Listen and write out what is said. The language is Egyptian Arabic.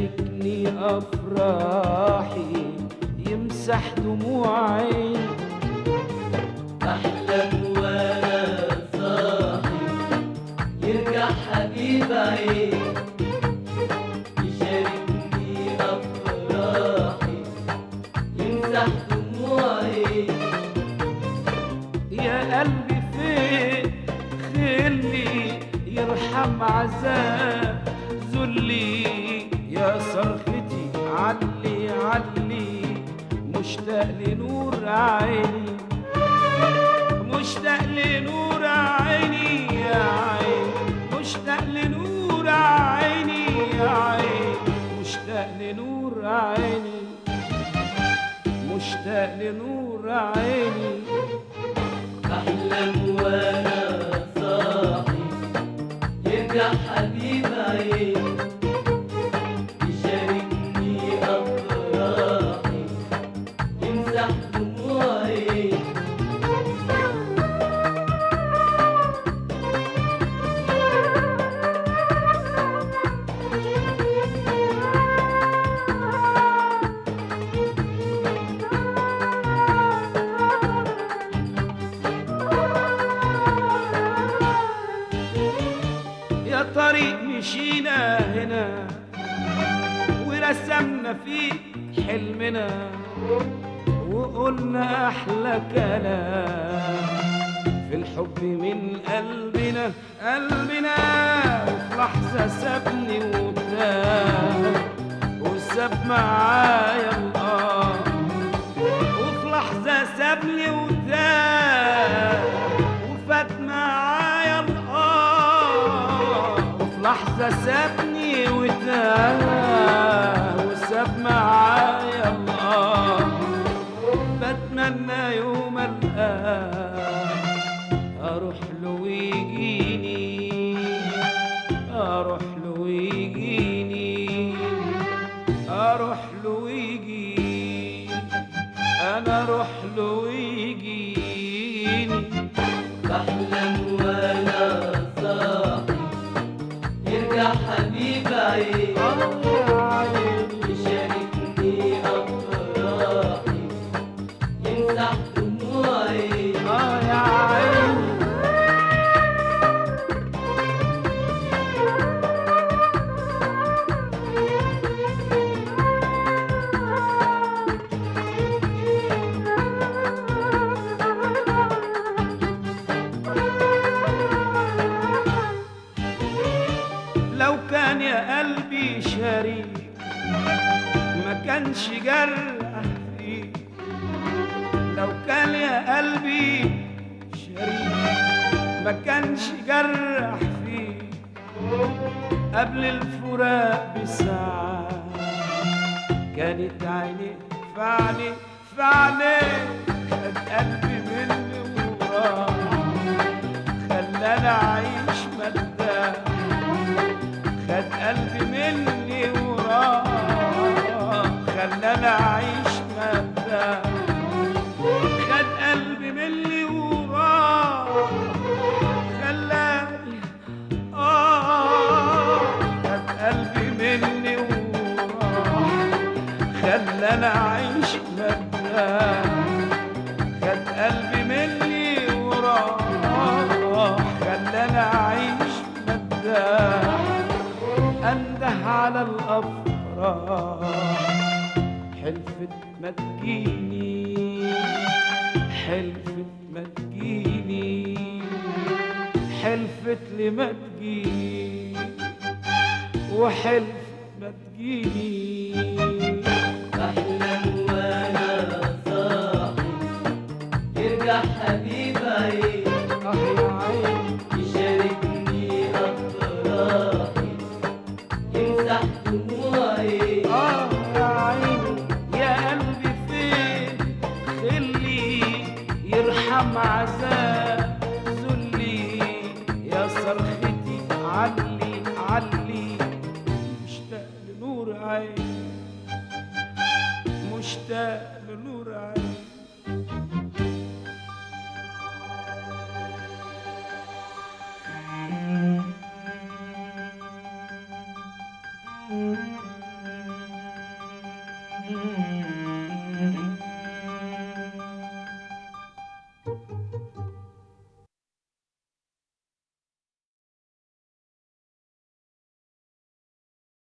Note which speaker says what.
Speaker 1: يشاركني أفراحي يمسح دموع عيني
Speaker 2: أحلم وأنا صاحي يرجع حبيب عيني يشاركني أفراحي يمسح دموعي
Speaker 1: يا قلبي فين خلي يرحم عذاب ذلي يا صرختي علي علي مشتاق لنور عيني مشتاق لنور عيني يا عين مشتاق لنور عيني يا عين مشتاق لنور عيني مشتاق لنور عيني
Speaker 2: أحلم وأنا صاحي يرجع حبيب عيني يشاركني أفراحي يمسح دموعي
Speaker 1: يا طريق مشينا هنا ورسمنا فيه حلمنا وقلنا احلى كلام في الحب من قلبنا قلبنا وفي لحظة سابني وتاه وساب معايا الآه وفي لحظة سابني وتاه وفات معايا الآه وفي لحظة سابني وتاه وساب معايا الآه بتمنى يوم الآه أروح له ويجيني أروح له ويجيني أروح له ويجيني أنا أروح له ويجيني
Speaker 2: بحلم وأنا صاحي يرجع حبيب عيني
Speaker 1: آه يا عيني
Speaker 2: يشاركني أفراحي يمسح دموعي
Speaker 1: آه يا عيني لو كان يا قلبي شريك ما كانش جرح فيك لو كان يا قلبي شريك ما كانش جرح فيك قبل الفراق بساعة كانت عيني في عيني في عيني خد قلبي مني وراح خلاني أعيش مدام خد قلبي مني وراه خلاني اعيش مدام خد قلبي مني وراه خلاني اه خد قلبي مني وراه خلاني اعيش مدام خد قلبي مني وراه خلاني اعيش مدام انده على الافراح حلفت ما تجيني حلفت ما تجيني حلفت لي ما تجيني وحلفت ما تجيني
Speaker 2: بحلم وأنا صاحي يرجع حبيب عيني
Speaker 1: اه يا عيني
Speaker 2: يشاركني أفراحي يمسح دموعي
Speaker 1: آه يا عيني يا قلبي فين خلي يرحم عذاب ذلي يا صرختي علي علي مشتاق لنور عيني مشتاق لنور عيني